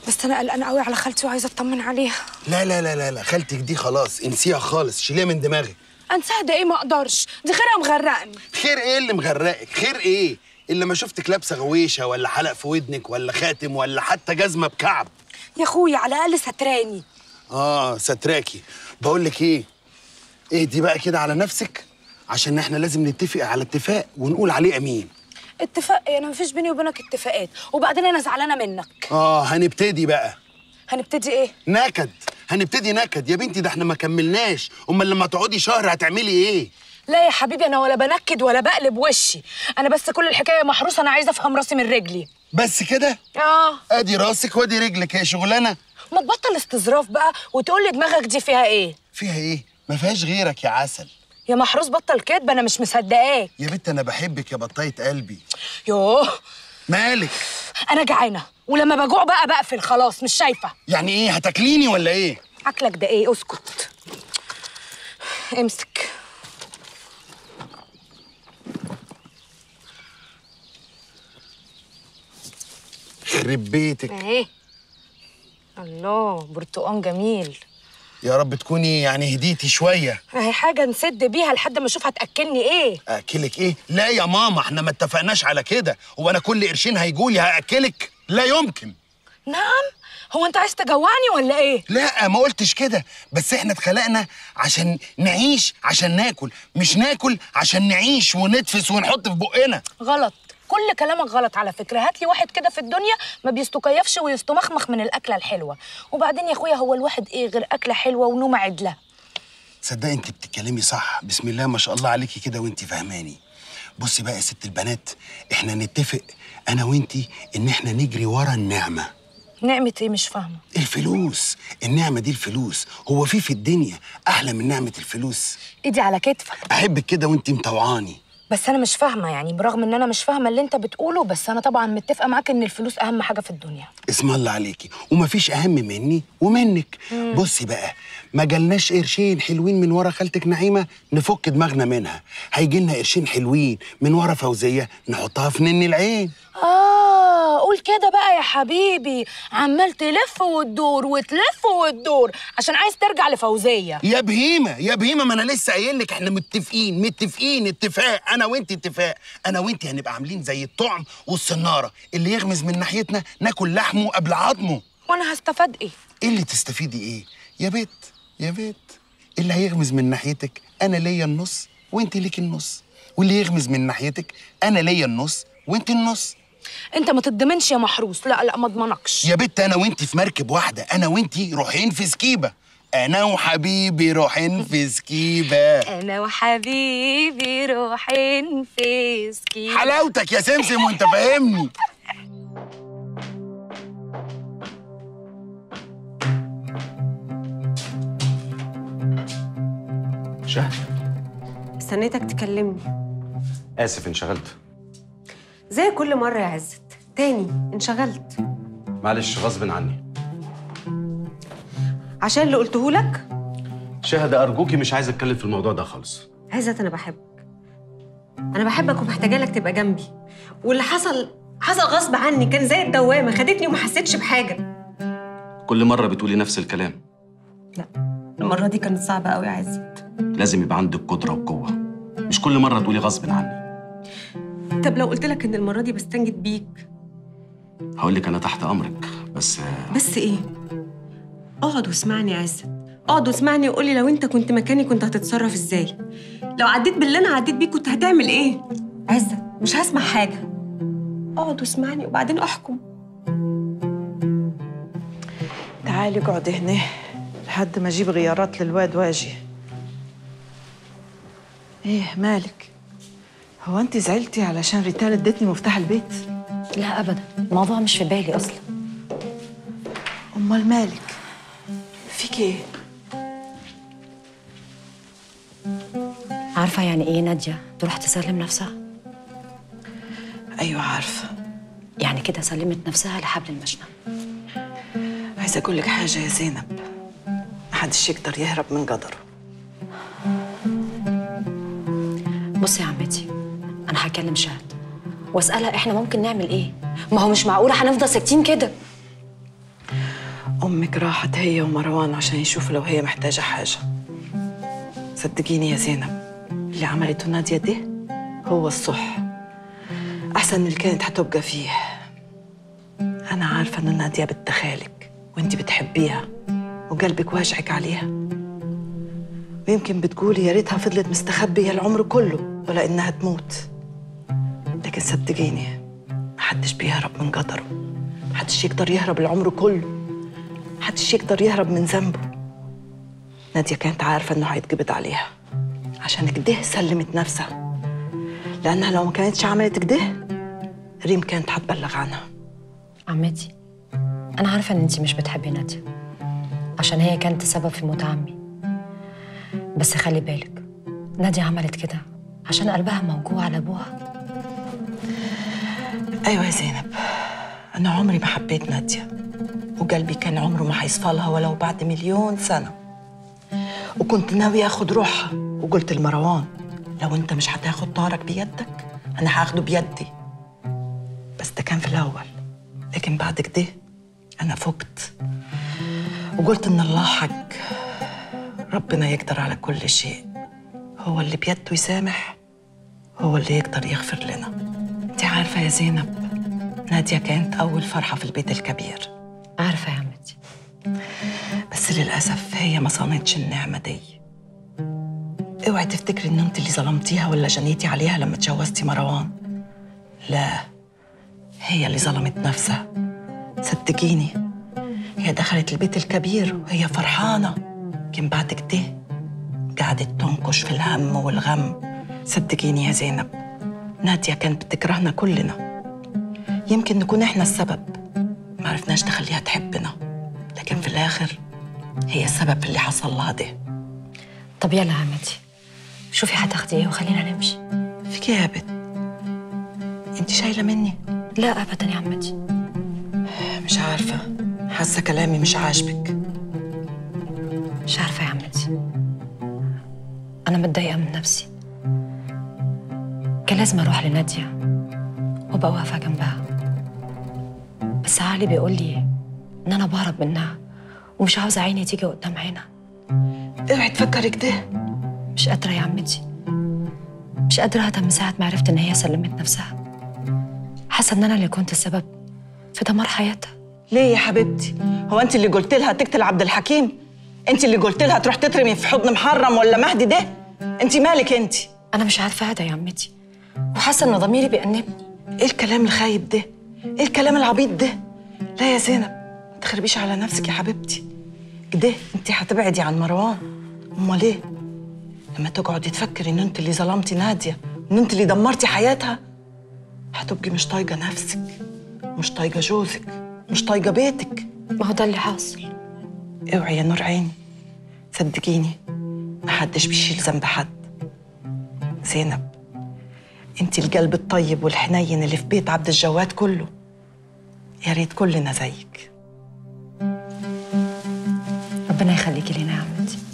بس انا قلقانه قوي على خالتي وعايزه اطمن عليها لا لا لا لا لا خالتك دي خلاص انسيها خالص شيليها من دماغك انساها ده ايه ما اقدرش دي خيرها مغرقني خير ايه اللي مغرقك خير ايه اللي ما شفتك لابسه غويشه ولا حلق في ودنك ولا خاتم ولا حتى جزمه بكعب يا اخويا على الاقل ستراني اه ستراكي بقول لك ايه اهدي بقى كده على نفسك عشان احنا لازم نتفق على اتفاق ونقول عليه امين اتفاق ايه انا مفيش بيني وبينك اتفاقات وبعدين انا زعلانه منك اه هنبتدي بقى هنبتدي ايه نكد هنبتدي نكد يا بنتي ده احنا ما كملناش امال لما تقعدي شهر هتعملي ايه لا يا حبيبي انا ولا بنكد ولا بقلب وشي انا بس كل الحكايه محروسه انا عايزه افهم راسي من رجلي بس كده اه ادي راسك وادي رجلك هي شغلانه ما تبطل استظراف بقى وتقول لي دماغك دي فيها ايه فيها ايه ما فيهاش غيرك يا عسل يا محروس بطل كدب انا مش مصدقاك يا بنت انا بحبك يا بطايه قلبي يوه مالك انا جعانه ولما بجوع بقى بقفل خلاص مش شايفه يعني ايه هتاكليني ولا ايه اكلك ده ايه اسكت امسك خرب بيتك اهي الله برتقان جميل يا رب تكوني يعني هديتي شويه اهي حاجه نسد بيها لحد ما اشوف هتاكلني ايه اكلك ايه لا يا ماما احنا ما اتفقناش على كده هو انا كل قرشين هيجولي هاكلك لا يمكن نعم هو انت عايز تجوعني ولا ايه لا ما قلتش كده بس احنا اتخلقنا عشان نعيش عشان ناكل مش ناكل عشان نعيش ونتفس ونحط في بقنا غلط كل كلامك غلط على فكره هات لي واحد كده في الدنيا ما بيستكيفش ويستمخمخ من الاكله الحلوه وبعدين يا اخويا هو الواحد ايه غير اكله حلوه ونوم عدله تصدقي انت بتتكلمي صح بسم الله ما شاء الله عليكي كده وانت فاهماني بصي بقى يا ست البنات احنا نتفق انا وانتي ان احنا نجري ورا النعمه نعمه ايه مش فاهمه الفلوس النعمه دي الفلوس هو في في الدنيا احلى من نعمه الفلوس ايدي على كتفك احبك كده وانت مطوعاني بس انا مش فاهمه يعني برغم ان انا مش فاهمه اللي انت بتقوله بس انا طبعا متفقه معاك ان الفلوس اهم حاجه في الدنيا اسم الله عليكي ومفيش اهم مني ومنك بصي بقى ما جالناش قرشين حلوين من ورا خالتك نعيمه نفك دماغنا منها هيجي لنا قرشين حلوين من ورا فوزيه نحطها في نن العين اه قول كده بقى يا حبيبي عمال تلف وتدور وتلف وتدور عشان عايز ترجع لفوزيه يا بهيمه يا بهيمه ما انا لسه قايل لك احنا متفقين متفقين اتفاق انا وانت اتفاق انا وانت هنبقى عاملين زي الطعم والصناره اللي يغمز من ناحيتنا ناكل لحمه قبل عظمه وانا هستفاد ايه ايه اللي تستفيدي ايه يا بيت يا بيت اللي هيغمز من ناحيتك انا ليا النص وانت ليك النص واللي يغمز من ناحيتك انا ليا النص وانت النص انت ما تضمنش يا محروس لا لا ما اضمنكش يا بت انا وانت في مركب واحده انا وانت روحين في سكيبه انا وحبيبي روحين في سكيبه انا وحبيبي روحين في سكي حلاوتك يا سمسم وانت فاهمني شهد استنيتك تكلمني اسف انشغلت زي كل مرة يا عزت تاني انشغلت معلش غصب عني عشان اللي قلته لك شهد ارجوكي مش عايز اتكلم في الموضوع ده خالص عزت انا بحبك انا بحبك ومحتاجه لك تبقى جنبي واللي حصل حصل غصب عني كان زي الدوامه خدتني وما حسيتش بحاجه كل مره بتقولي نفس الكلام لا المره دي كانت صعبه قوي يا عزت لازم يبقى عندك قدره وقوه مش كل مره تقولي غصب عني طب لو قلت لك ان المره دي بستنجد بيك هقول لك انا تحت امرك بس بس ايه اقعد واسمعني يا عزت اقعد واسمعني وقولي لو انت كنت مكاني كنت هتتصرف ازاي لو عديت باللي انا عديت بيه كنت هتعمل ايه عزت مش هسمع حاجه اقعد واسمعني وبعدين احكم تعالي اقعدي هنا لحد ما اجيب غيارات للواد واجي ايه مالك هو انت زعلتي علشان ريتال ادتني مفتاح البيت لا ابدا الموضوع مش في بالي اصلا امال مالك فيك ايه عارفه يعني ايه ناديه تروح تسلم نفسها ايوه عارفه يعني كده سلمت نفسها لحبل المشنقه عايزه اقول لك حاجه يا زينب محدش يقدر يهرب من قدره بصي يا عمتي انا هكلم شهد واسالها احنا ممكن نعمل ايه ما هو مش معقوله هنفضل ساكتين كده أمك راحت هي ومروان عشان يشوفوا لو هي محتاجة حاجة صدقيني يا زينب اللي عملته نادية ده هو الصح أحسن من اللي كانت هتبقى فيه أنا عارفة إن نادية بنت خالك وأنت بتحبيها وقلبك واجعك عليها ويمكن بتقولي يا ريتها فضلت مستخبية العمر كله ولا إنها تموت لكن صدقيني محدش بيهرب من قدره محدش يقدر يهرب العمر كله محدش يقدر يهرب من ذنبه نادية كانت عارفة إنه هيتقبض عليها عشان كده سلمت نفسها لأنها لو ما كانتش عملت كده ريم كانت هتبلغ عنها عمتي انا عارفه ان انتي مش بتحبي ناديه عشان هي كانت السبب في موت عمي بس خلي بالك ناديه عملت كده عشان قلبها موجوع على ابوها أيوة يا زينب أنا عمري ما حبيت نادية وقلبي كان عمره ما هيصفى لها ولو بعد مليون سنة وكنت ناوية أخد روحها وقلت لمروان لو أنت مش هتاخد طارق بيدك أنا هاخده بيدي بس ده كان في الأول لكن بعد كده أنا فقت وقلت إن الله حق ربنا يقدر على كل شيء هو اللي بيده يسامح هو اللي يقدر يغفر لنا انت عارفة يا زينب نادية كانت أول فرحة في البيت الكبير عارفه يا عمتي بس للأسف هي ما صانتش النعمة دي اوعي تفتكري ان انت اللي ظلمتيها ولا جنيتي عليها لما تجوزتي مروان لا هي اللي ظلمت نفسها صدقيني هي دخلت البيت الكبير وهي فرحانة لكن بعد كده قعدت تنكش في الهم والغم صدقيني يا زينب نادية كانت بتكرهنا كلنا يمكن نكون احنا السبب ما عرفناش نخليها تحبنا لكن في الآخر هي السبب في اللي حصل لها ده طب يلا يا عمتي شوفي هتاخدي ايه وخلينا نمشي فيك يا بت انت شايلة مني لا ابدا يا عمتي مش عارفة حاسة كلامي مش عاجبك مش عارفه يا عمتي انا متضايقه من نفسي كان لازم اروح لناديه وابقى واقفه جنبها بس علي بيقول لي ان انا بهرب منها ومش عاوزه عيني تيجي قدام عينها اوعي تفكري كده مش قادره يا عمتي مش قادره اهدى من ساعه ما عرفت ان هي سلمت نفسها حاسه ان انا اللي كنت السبب في دمار حياتها ليه يا حبيبتي هو انت اللي قلت لها تقتل عبد الحكيم انت اللي قلت لها تروح تترمي في حضن محرم ولا مهدي ده انت مالك انت انا مش عارفه اهدى يا عمتي وحاسه ان ضميري بيأنبني ايه الكلام الخايب ده ايه الكلام العبيط ده لا يا زينب ما تخربيش على نفسك يا حبيبتي كده انت هتبعدي عن مروان امال ايه لما تقعدي تفكري ان انت اللي ظلمتي ناديه ان انت اللي دمرتي حياتها هتبقي مش طايقه نفسك مش طايقه جوزك مش طايقه بيتك ما هو ده اللي حاصل اوعي يا نور عيني صدقيني محدش بيشيل ذنب حد زينب انت القلب الطيب والحنين اللي في بيت عبد الجواد كله يا ريت كلنا زيك ربنا يخليكي لينا يا عمتي